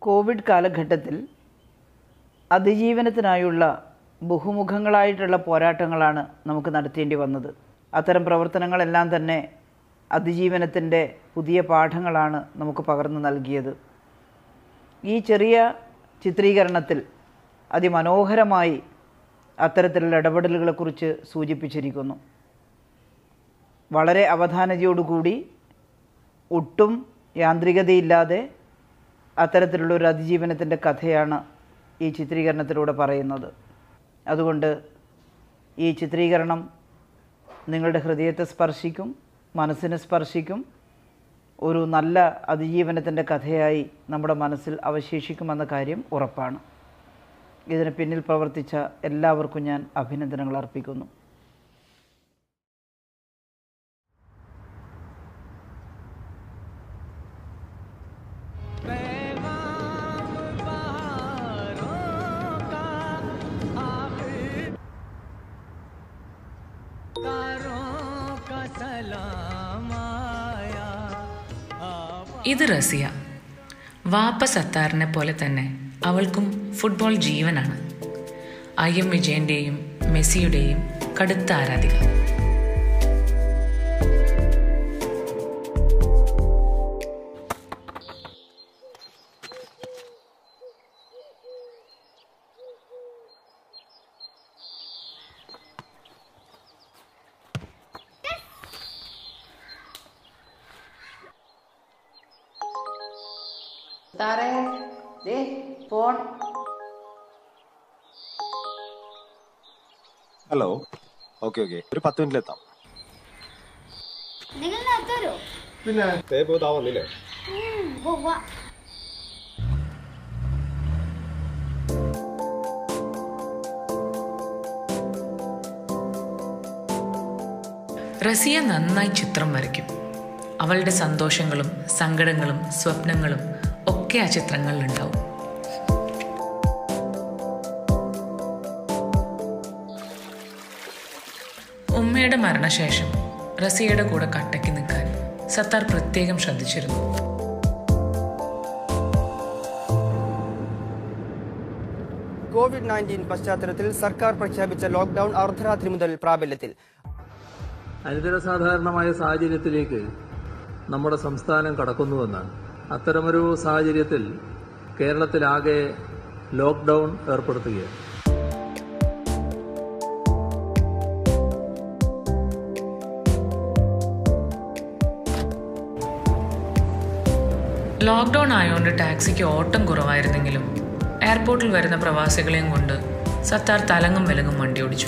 Covid കാലഘട്ടത്തിൽ അതിജീവനത്തിനായുള്ള ബഹുമുഖങ്ങളായിട്ടുള്ള പോരാട്ടങ്ങളാണ് നമുക്ക് നടത്തേണ്ടി വന്നത് അത്തരം പ്രവർത്തനങ്ങളെല്ലാം തന്നെ അതിജീവനത്തിൻ്റെ പുതിയ പാഠങ്ങളാണ് നമുക്ക് പകർന്നു നൽകിയത് ഈ ചെറിയ ചിത്രീകരണത്തിൽ അതിമനോഹരമായി അത്തരത്തിലുള്ള ഇടപെടലുകളെക്കുറിച്ച് സൂചിപ്പിച്ചിരിക്കുന്നു വളരെ അവധാനതയോടുകൂടി ഒട്ടും യാന്ത്രികതയില്ലാതെ അത്തരത്തിലുള്ള ഒരു അതിജീവനത്തിൻ്റെ കഥയാണ് ഈ ചിത്രീകരണത്തിലൂടെ പറയുന്നത് അതുകൊണ്ട് ഈ ചിത്രീകരണം നിങ്ങളുടെ ഹൃദയത്തെ സ്പർശിക്കും മനസ്സിനെ സ്പർശിക്കും ഒരു നല്ല അതിജീവനത്തിൻ്റെ കഥയായി നമ്മുടെ മനസ്സിൽ അവശേഷിക്കുമെന്ന കാര്യം ഉറപ്പാണ് ഇതിന് പിന്നിൽ പ്രവർത്തിച്ച എല്ലാവർക്കും ഞാൻ അഭിനന്ദനങ്ങൾ അർപ്പിക്കുന്നു ഇത് റസിയ വാപ്പ സത്താറിനെ പോലെ തന്നെ അവൾക്കും ഫുട്ബോൾ ജീവനാണ് ഐ എം വിജയന്റെയും മെസ്സിയുടെയും കടുത്ത ആരാധിക താരേ ദേ ഫോൺ ഹലോ ഓക്കെ ഓക്കെ ഒരു പത്ത് മിനിറ്റിൽ എത്താം നിങ്ങൾ നേരത്തെ വരുമോ പിന്നെ തേപ്പ് താ വന്നില്ലേ പോവാ റസിയ നന്നായി ചിത്രം വരയ്ക്കും അവളുടെ സന്തോഷങ്ങളും സങ്കടങ്ങളും സ്വപ്നങ്ങളും ഒക്കെ ആ ചിത്രങ്ങളിലുണ്ടാവും ഉമ്മയുടെ മരണശേഷം റസിയയുടെ കൂടെ കട്ടയ്ക്ക് നിൽക്കാൻ സത്താർ പ്രത്യേകം ശ്രദ്ധിച്ചിരുന്നു കോവിഡ് നയൻറ്റീൻ പശ്ചാത്തലത്തിൽ സർക്കാർ പ്രഖ്യാപിച്ച ലോക്ഡൌൺ അർദ്ധരാത്രി മുതൽ പ്രാബല്യത്തിൽ അനിതരസാധാരണമായ സാഹചര്യത്തിലേക്ക് നമ്മുടെ സംസ്ഥാനം കടക്കുന്നുവെന്നാണ് അത്തരമൊരു സാഹചര്യത്തിൽ കേരളത്തിലാകെ ലോക്ക്ഡൗൺ ഏർപ്പെടുത്തുകയാണ് ലോക്ക്ഡൗൺ ആയതുകൊണ്ട് ടാക്സിക്ക് ഓട്ടം കുറവായിരുന്നെങ്കിലും എയർപോർട്ടിൽ വരുന്ന പ്രവാസികളെയും കൊണ്ട് സത്താർ തലങ്ങും വിലങ്ങും വണ്ടി ഓടിച്ചു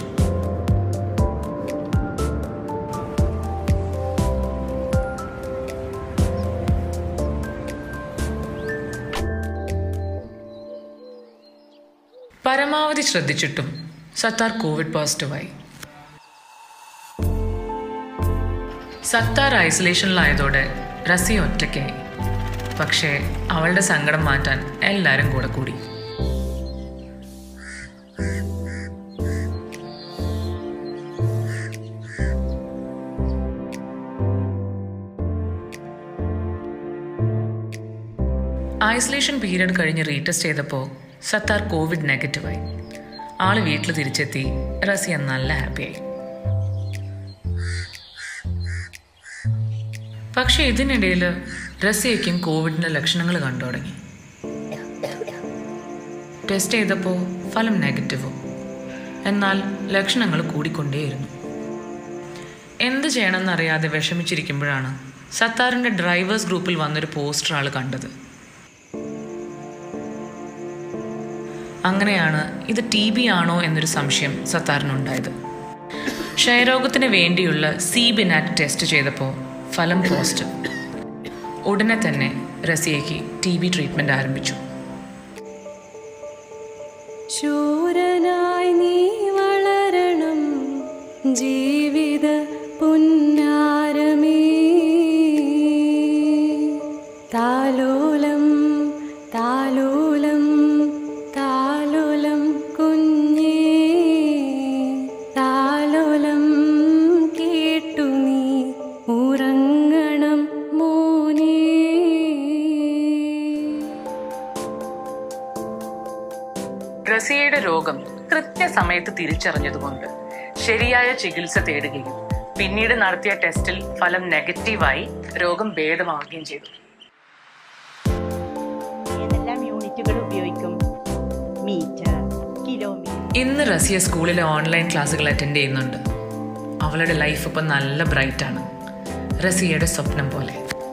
പരമാവധി ശ്രദ്ധിച്ചിട്ടും സത്താർ കോവിഡ് പോസിറ്റീവായി സത്താർ ഐസൊലേഷനിലായതോടെ റസി ഒറ്റയ്ക്കായി പക്ഷേ അവളുടെ സങ്കടം മാറ്റാൻ എല്ലാവരും കൂടെ കൂടി ഐസൊലേഷൻ പീരീഡ് കഴിഞ്ഞ് റീടെസ്റ്റ് ചെയ്തപ്പോൾ സത്താർ കോവിഡ് നെഗറ്റീവായി ആള് വീട്ടിൽ തിരിച്ചെത്തി റസിയ നല്ല ഹാപ്പിയായി പക്ഷെ ഇതിനിടയിൽ റസിയയ്ക്കും കോവിഡിന്റെ ലക്ഷണങ്ങൾ കണ്ടു തുടങ്ങി ടെസ്റ്റ് ചെയ്തപ്പോൾ ഫലം നെഗറ്റീവും എന്നാൽ ലക്ഷണങ്ങൾ കൂടിക്കൊണ്ടേയിരുന്നു എന്ത് ചെയ്യണമെന്നറിയാതെ വിഷമിച്ചിരിക്കുമ്പോഴാണ് സത്താറിന്റെ ഡ്രൈവേഴ്സ് ഗ്രൂപ്പിൽ വന്നൊരു പോസ്റ്റർ ആൾ കണ്ടത് അങ്ങനെയാണ് ഇത് ടി ബി ആണോ എന്നൊരു സംശയം സത്താറിനുണ്ടായത് ക്ഷയരോഗത്തിന് വേണ്ടിയുള്ള സി ബിനാറ്റ് ടെസ്റ്റ് ചെയ്തപ്പോൾ ഫലം പോസിറ്റീവ് ഉടനെ തന്നെ റസിയയ്ക്ക് ടി ബി ട്രീറ്റ്മെന്റ് ആരംഭിച്ചു ശൂരനായി നീ വളരണം ജീവിത പുന്നാരമേ താലോലം താലോലം താലോലം കുഞ്ഞേ താലോലം കേട്ടു നീ ഉറങ്ങണം മോനേ റസിയയുടെ രോഗം കൃത്യസമയത്ത് തിരിച്ചറിഞ്ഞതുകൊണ്ട് ശരിയായ ചികിത്സ തേടുകയും പിന്നീട് നടത്തിയ ടെസ്റ്റിൽ ഫലം നെഗറ്റീവായി രോഗം ഭേദമാവുകയും ചെയ്തു ഏതെല്ലാം യൂണിറ്റുകൾ ഉപയോഗിക്കും മീറ്റർ കിലോമീറ്റർ ഇന്ന് റസിയ സ്കൂളിലെ ഓൺലൈൻ ക്ലാസ്സുകൾ അറ്റൻഡ് ചെയ്യുന്നുണ്ട് അവളുടെ ലൈഫ് ഇപ്പം നല്ല ബ്രൈറ്റ് ആണ് റസിയയുടെ സ്വപ്നം പോലെ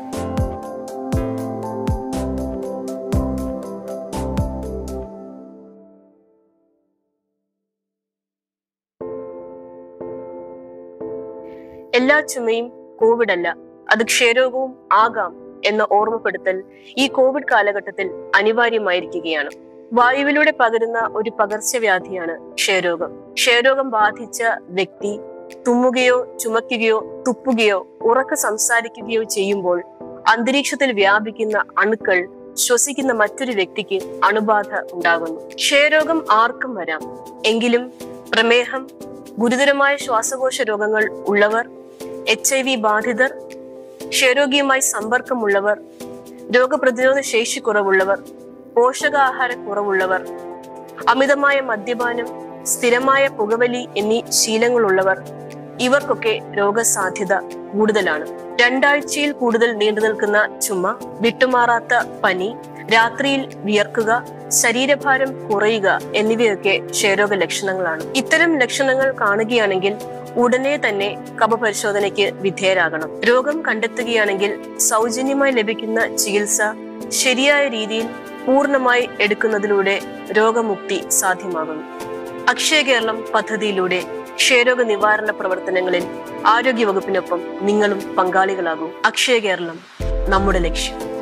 എല്ലാ ചുമയും കോവിഡ് അല്ല അത് ക്ഷയരോഗവും ആകാം എന്ന ഓർമ്മപ്പെടുത്തൽ ഈ കോവിഡ് കാലഘട്ടത്തിൽ അനിവാര്യമായിരിക്കുകയാണ് വായുവിലൂടെ പകരുന്ന ഒരു പകർച്ചവ്യാധിയാണ് ക്ഷയരോഗം ക്ഷയരോഗം ബാധിച്ച വ്യക്തി തുമ്മുകയോ ചുമക്കുകയോ തുപ്പുകയോ ഉറക്കെ സംസാരിക്കുകയോ ചെയ്യുമ്പോൾ അന്തരീക്ഷത്തിൽ വ്യാപിക്കുന്ന അണുക്കൾ ശ്വസിക്കുന്ന മറ്റൊരു വ്യക്തിക്ക് അണുബാധ ഉണ്ടാകുന്നു ക്ഷയരോഗം ആർക്കും വരാം എങ്കിലും പ്രമേഹം ഗുരുതരമായ ശ്വാസകോശ രോഗങ്ങൾ ഉള്ളവർ എച്ച് ഐ വി ബാധിതർ ക്ഷയരോഗിയുമായി സമ്പർക്കമുള്ളവർ രോഗപ്രതിരോധ ശേഷി കുറവുള്ളവർ പോഷകാഹാര കുറവുള്ളവർ അമിതമായ മദ്യപാനം സ്ഥിരമായ പുകവലി എന്നീ ശീലങ്ങളുള്ളവർ ഇവർക്കൊക്കെ രോഗസാധ്യത കൂടുതലാണ് രണ്ടാഴ്ചയിൽ കൂടുതൽ നീണ്ടു നിൽക്കുന്ന ചുമ വിട്ടുമാറാത്ത പനി രാത്രിയിൽ വിയർക്കുക ശരീരഭാരം കുറയുക എന്നിവയൊക്കെ ക്ഷയരോഗ ലക്ഷണങ്ങളാണ് ഇത്തരം ലക്ഷണങ്ങൾ കാണുകയാണെങ്കിൽ ഉടനെ തന്നെ കഫ പരിശോധനയ്ക്ക് വിധേയരാകണം രോഗം കണ്ടെത്തുകയാണെങ്കിൽ സൗജന്യമായി ലഭിക്കുന്ന ചികിത്സ ശരിയായ രീതിയിൽ പൂർണ്ണമായി എടുക്കുന്നതിലൂടെ രോഗമുക്തി സാധ്യമാകുന്നു അക്ഷയ കേരളം പദ്ധതിയിലൂടെ ക്ഷയരോഗ നിവാരണ പ്രവർത്തനങ്ങളിൽ ആരോഗ്യവകുപ്പിനൊപ്പം നിങ്ങളും പങ്കാളികളാകൂ അക്ഷയ കേരളം നമ്മുടെ ലക്ഷ്യം